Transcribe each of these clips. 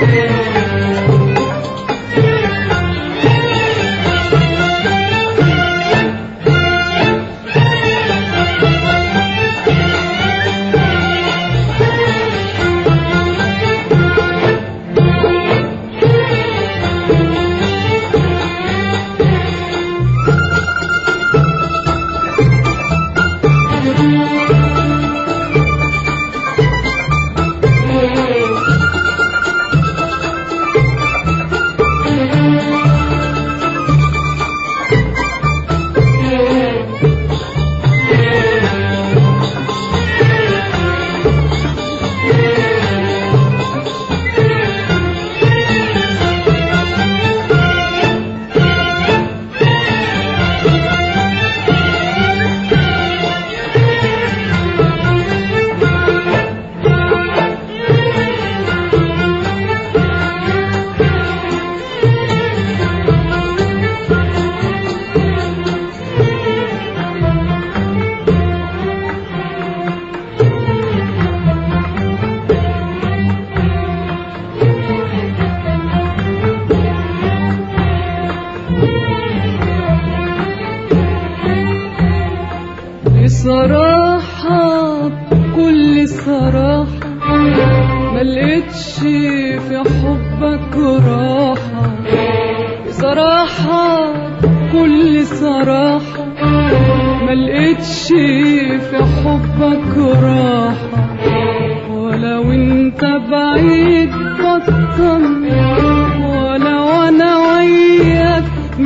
بصراحة بكل صراحة ملقتش في حبك راحة بصراحة بكل صراحة ملقتش في حبك راحة ولو انت بعيد بطل ولا وانا وياك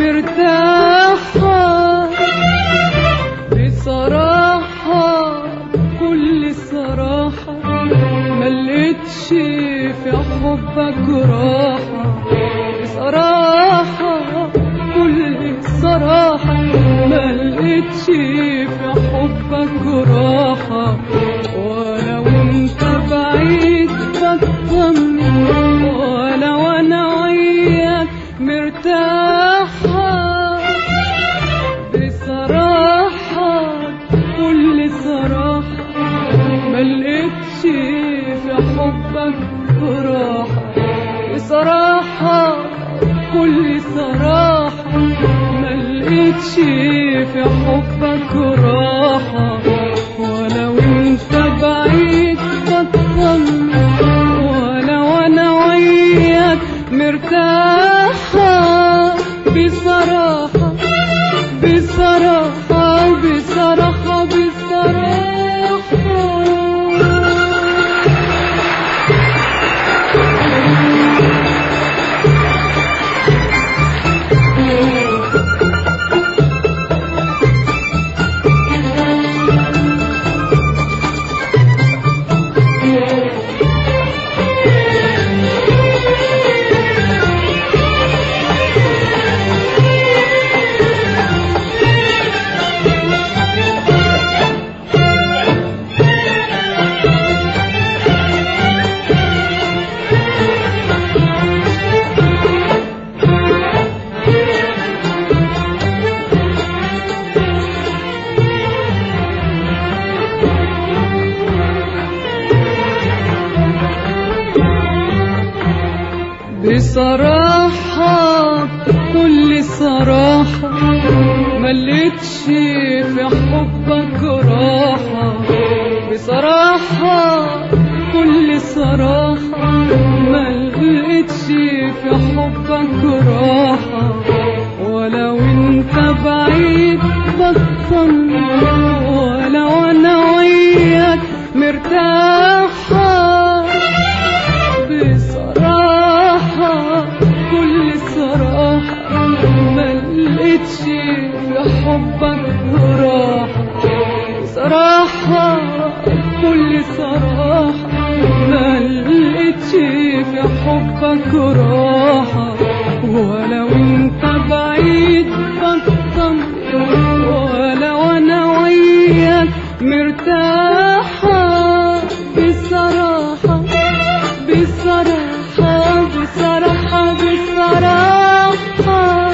مرتاحة بصراحة كل صراحة ملقتش في حبك راحة بصراحة كل صراحة ملقتش في حبك راحة ولو انت بعيد بطمن ولا وانا وياك مرتاحة بصراحة كل صراحة ملقتش في حبك راحة بصراحة كل صراحة ملقتش في حبك راحة ولو انت بعيد بطل ولا وانا وياك مرتاحة بصراحة بصراحة بصراحة بصراحة بصراحة كل صراحة ملقتش في حبك راحة بصراحة كل صراحة ملقتش في حبك راحة ولو انت بعيد بطل ولو انا وياك مرتاحة بصراحة كل صراحة ملقتش في حبك راحة بصراحة كل صراحة ملقتش في حبك راحة ولو انت بعيد بطل ولو انا وياك مرتاحة بصراحة بصراحة بصراحة بصراحة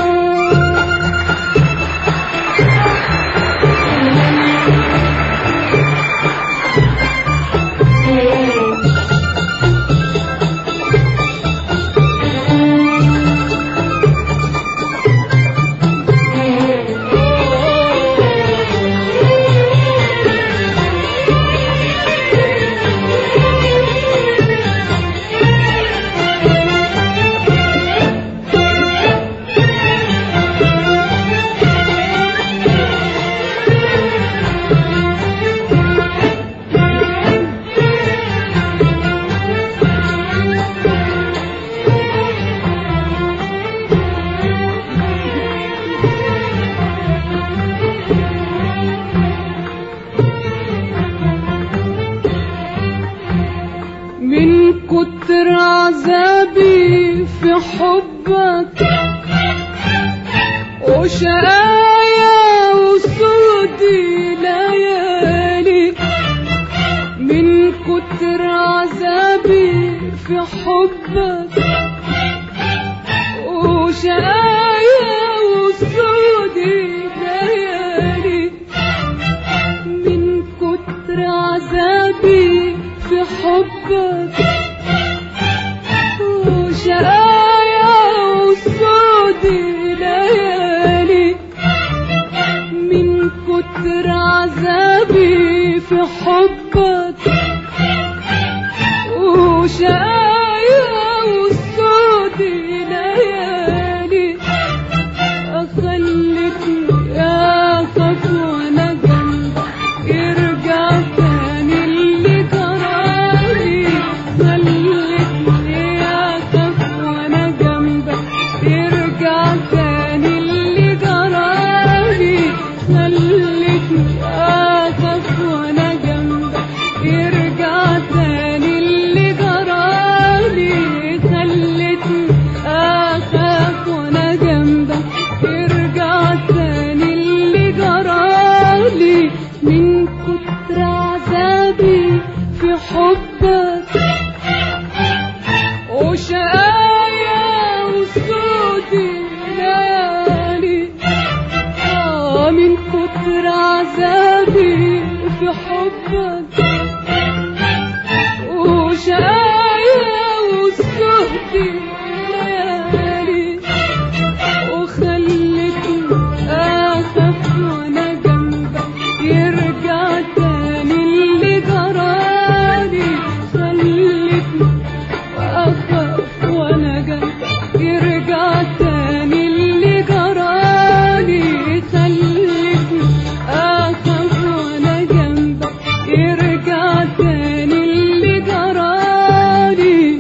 في حبك وشقايا وسودي ليالي من كتر عذابي في حبك وشقايا وسودي ليالي من كتر عذابي في حبك وشقايا وسودي ليالي من كتر عذابي في حبك وشقايا وسودي ليالي خلتني اخاف وانا جنبك يرجع تاني اللي جرالي خلتني اخاف وانا جنبك يرجع تاني اللي جرالي خلتني اخاف وانا جنبك يرجع تاني اللي جرالي خلتني اخاف وانا جنبك يرجع تاني اللي جرالي من كتر عذابي في حبك وشقايا وسودي ليالي آه من كتر عذابي في حبك وشقايا وسودي ليالي وخلتني اخاف وانا جنبك يرجع تاني اللي جرالي خلتني اخاف وانا جنبك يرجع تاني اللي جرالي خلتني اخاف وانا جنبك يرجع تاني اللي جرالي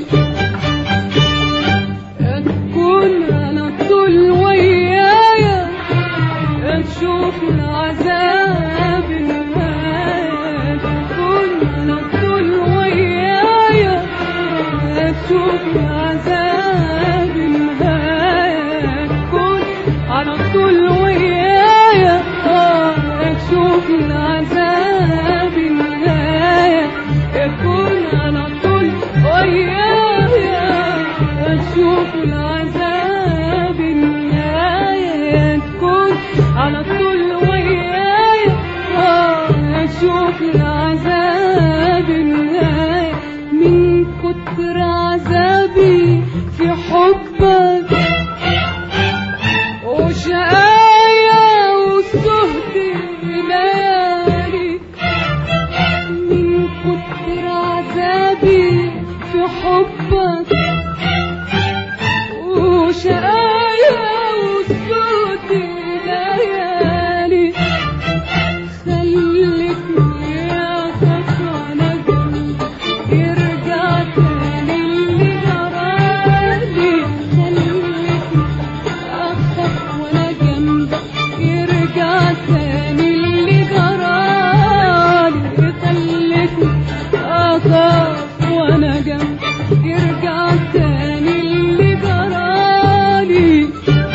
تكون على طول ويايا تشوف العذاب النهاية تكون على طول ويايا تشوف العذاب النهاية تكون على طول ويايا آه، تشوف العذاب النهاية تكون على طول ويايا تشوف العذاب النهاية تكون على طول ويايا آه، تشوف العذاب النهاية من كتر عذابي في حبك وشقايا وسهدي ليالي من كتر عذابي في حبك وشقايا وسهدي ليالي خلتني اخاف وانا جنبك يرجع تاني اللي جرالي خلتني اخاف وانا جنبك يرجع تاني اللي جرالي خلتني اخاف وانا جنبك يرجع تاني اللي جرالي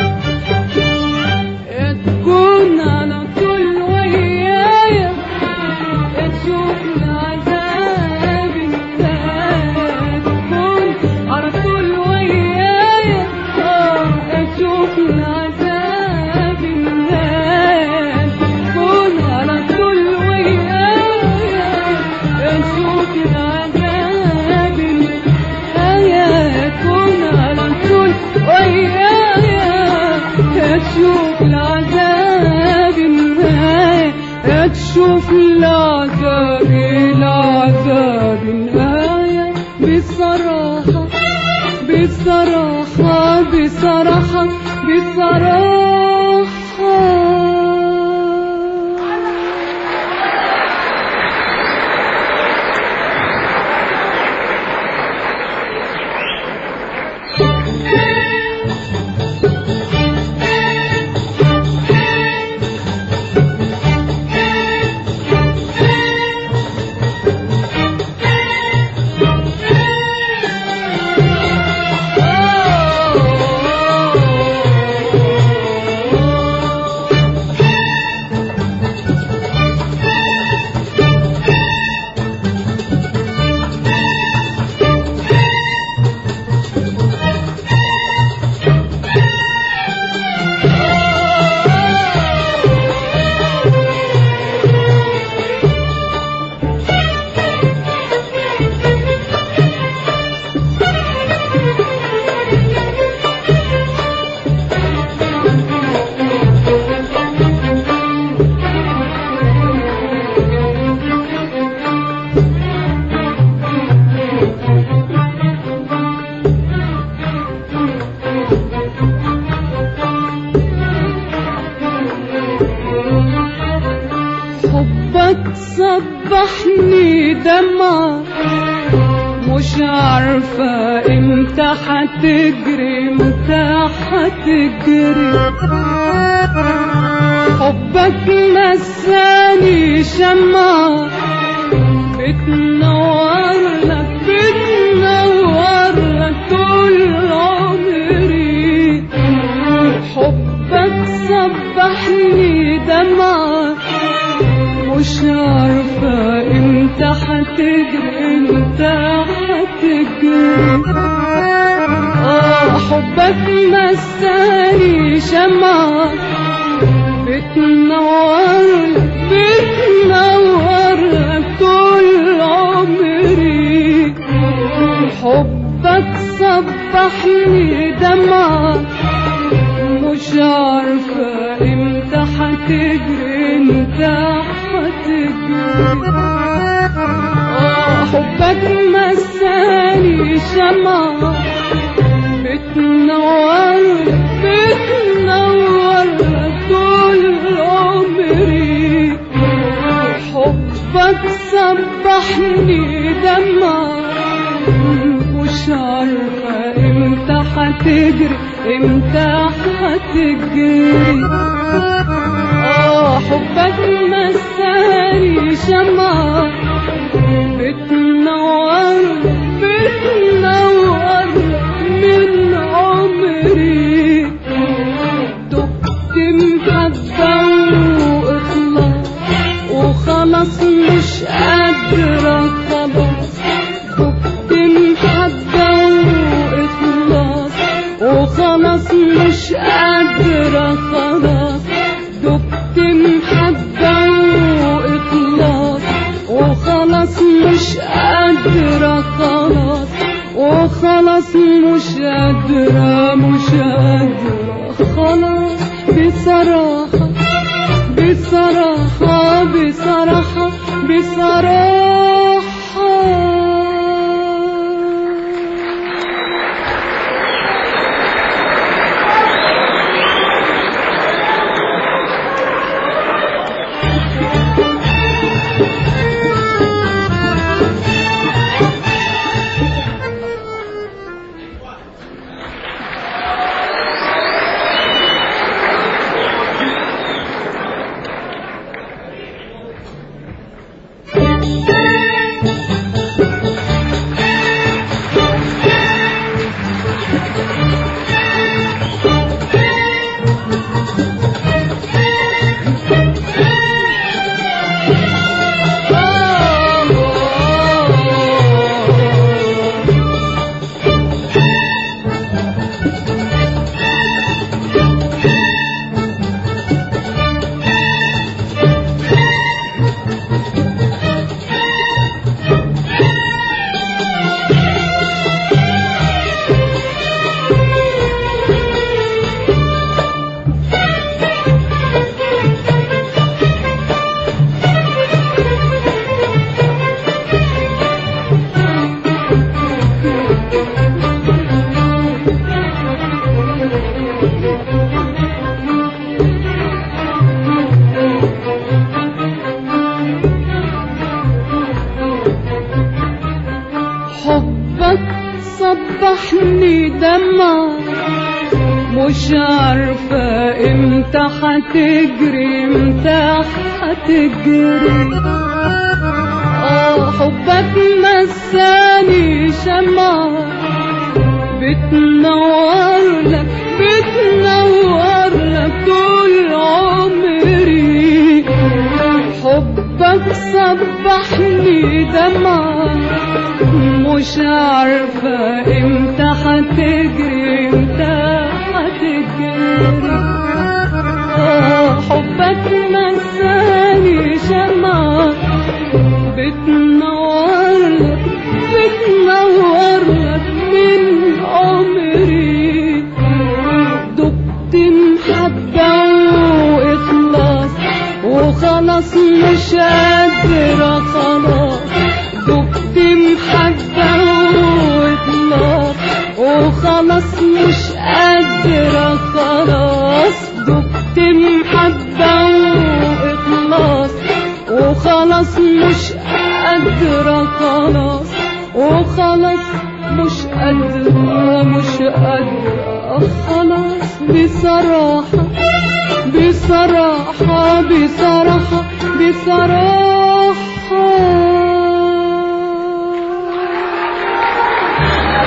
تكون على طول ويايا تشوف العذاب النهاية تكون على طول ويايا آه، تشوف العذاب النهاية تكون على طول ويايا تشوف العذاب النهاية تكون على طول ويايا تشوف العذاب النهاية تشوف العذاب العذاب النهاية بصراحة بصراحة بصراحة بصراحة عارفة امتى هتجري امتى هتجري حبك نساني شمعة بتنور لك بتنور لك طول عمري حبك صبحني دمعة مش عارفة امتى هتجري امتى هتجري اه حبك مساني شمعة بتنور بتنور طول عمري حبك صبحني دمعة مش عارفة امتى هتجري امتى هتجري اه حبك مساني شمعة بتنور بتنور طول عمري حبك صبحني دمعة مش عارفة امتى هتجري امتى هتجري اه حبك مساني شمعة بتنور بتنور من عمري دقت محبة وإخلاص وخلاص مش قادرة خلاص دقت محبة وإخلاص وخلاص مش قادرة خلاص دقت محبة وإخلاص وخلاص مش قادرة خلاص وخلاص مش قادرة مش قادرة خلاص بصراحة بصراحة بصراحة بصراحة حبك صبحني دمع مش عارفة امتى هتجري امتى هتجري اه حبك مساني شمعة بتنور لك بتنور لك طول عمري حبك صبحني دمعة مش عارفة امتى هتجري امتى هتجري آه حبك مساني شمعة بتنور لك بتنور لك من عمري دقت محبة وإخلاص وخلاص مش قادرة خلاص دقت محبة وإخلاص وخلاص مش قادرة خلاص دقت محبة وإخلاص وخلاص مش قادرة خلاص وخلاص آه مش قادرة خلاص بصراحة بصراحة بصراحة بصراحة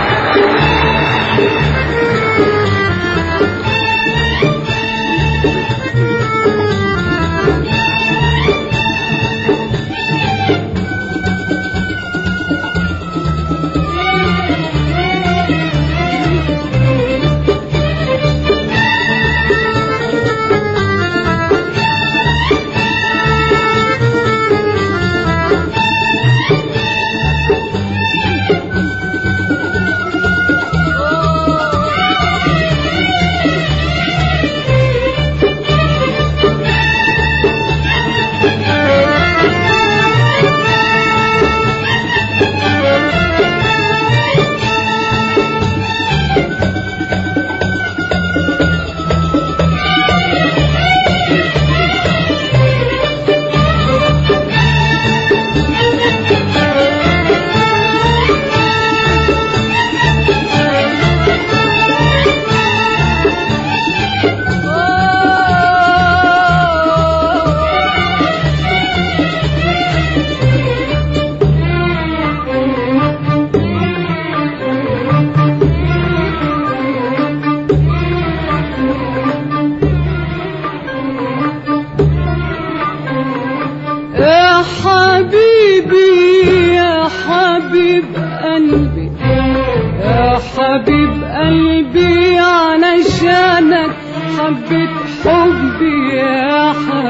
يا حبيبي يا حبيب قلبي يا حبيب قلبي علشانك حبيت حبي يا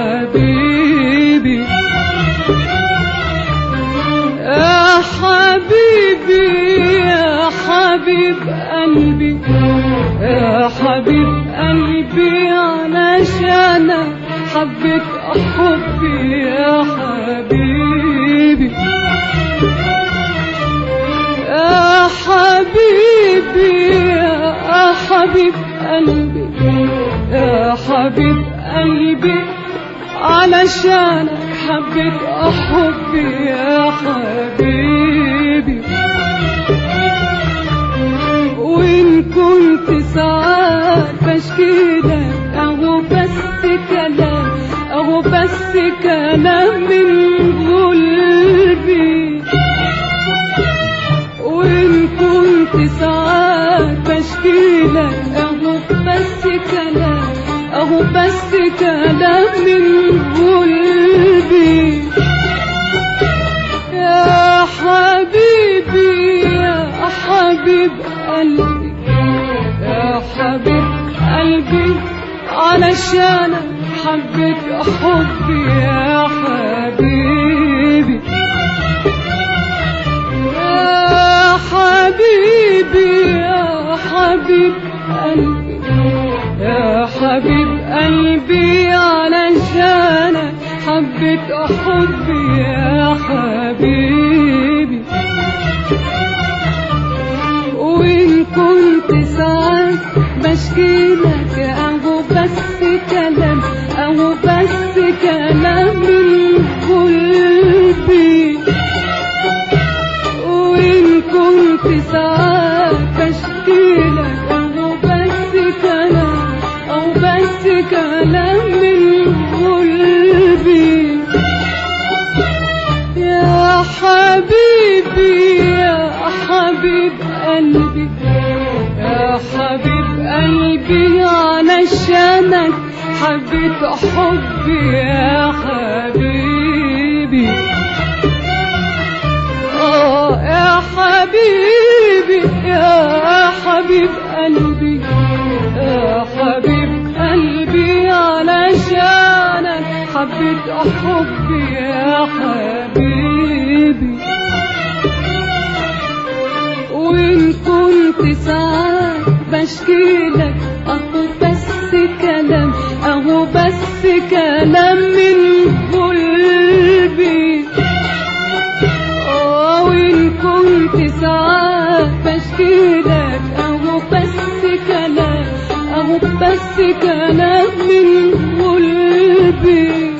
حبيبي يا حبيبي يا حبيب قلبي يا حبيب قلبي علشانك حبيت حبي يا حبيبي يا حبيبي يا حبيب قلبي يا حبيب قلبي علشانك حبيت حبي يا حبيبي وإن كنت ساعات بشكيلك أهو بس كلام أهو بس كلام من قلبي وإن كنت ساعات بشكيلك أهو بس كلام أهو بس كلام من قلبي يا حبيبي يا حبيب قلبي يا حبيب قلبي علشانك حبيت حبي يا حبيبي يا حبيبي يا حبيب قلبي يا حبيب قلبي علشانك حبيت حبي يا حبيبي وإن كنت ساعات بشكيلك أهو بس كلام أهو بس كلام من قلبي وإن كنت ساعات بشكيلك أهو بس كلام أهو بس كلام من قلبي يا حبيبي يا حبيب قلبي يا حبيب قلبي علشانك حبيت حبي يا حبيبي آه يا حبيبي يا حبيب قلبي يا حبيب قلبي علشانك حبيت حبي يا حبيبي وإن كنت ساعات بشكيلك أهو بس كلام أهو بس كلام من قلبي آه وإن كنت ساعات بشكيلك أهو بس كلام أهو بس كلام من قلبي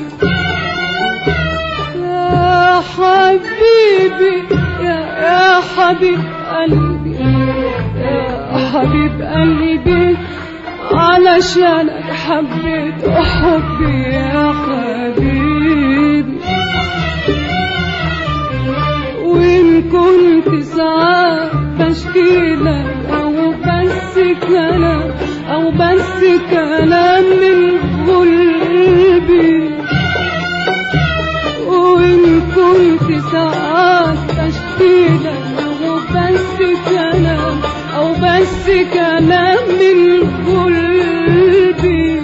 يا حبيبي يا يا حبيب قلبي يا حبيب قلبي علشانك حبيت حبي يا حبيبي وإن كنت ساعات بشكيلك أو بس كلام أو بس كلام من قلبي وإن كنت ساعات بشكيلك أو بس كلام أو بس كلام من قلبي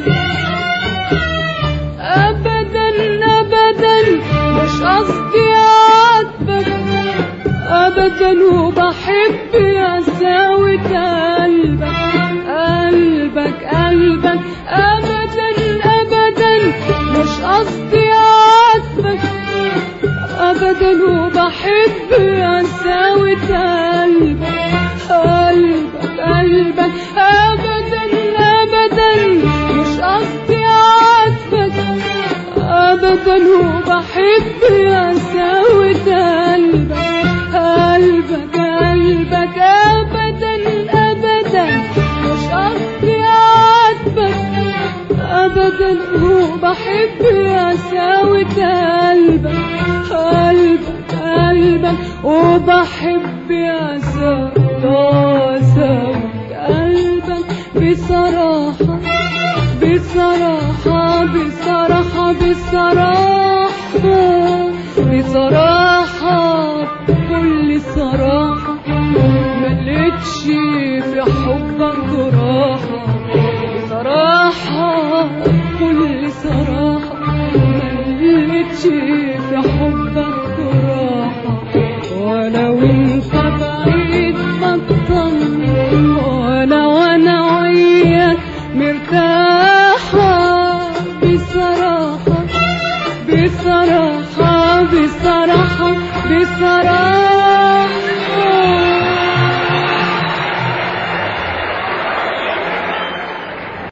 أبدا أبدا مش قصدي أعاتبك أبدا وبحب أساوي قلبك قلبك قلبك أبدا أبدا مش قصدي أعاتبك أبدا وبحب أساوي قلبك قلبك قلبك أبدا أبدا مش قصدي أعاتبك أبدا وبحب أساوي قلبك قلبك قلبك أبدا أبدا مش قصدي أعاتبك أبدا وبحب أساوي قلبك قلبك قلبك وبحب أساوي قلبك بصراحة بصراحة بصراحة بصراحة بصراحة بكل صراحة ملقتش في حبك راحة بصراحة بكل صراحة ملقتش في حبك راحة ولو انت بعيد بطل ولا وانا وياك مرتاحة بصراحة بصراحة بصراحة بصراحة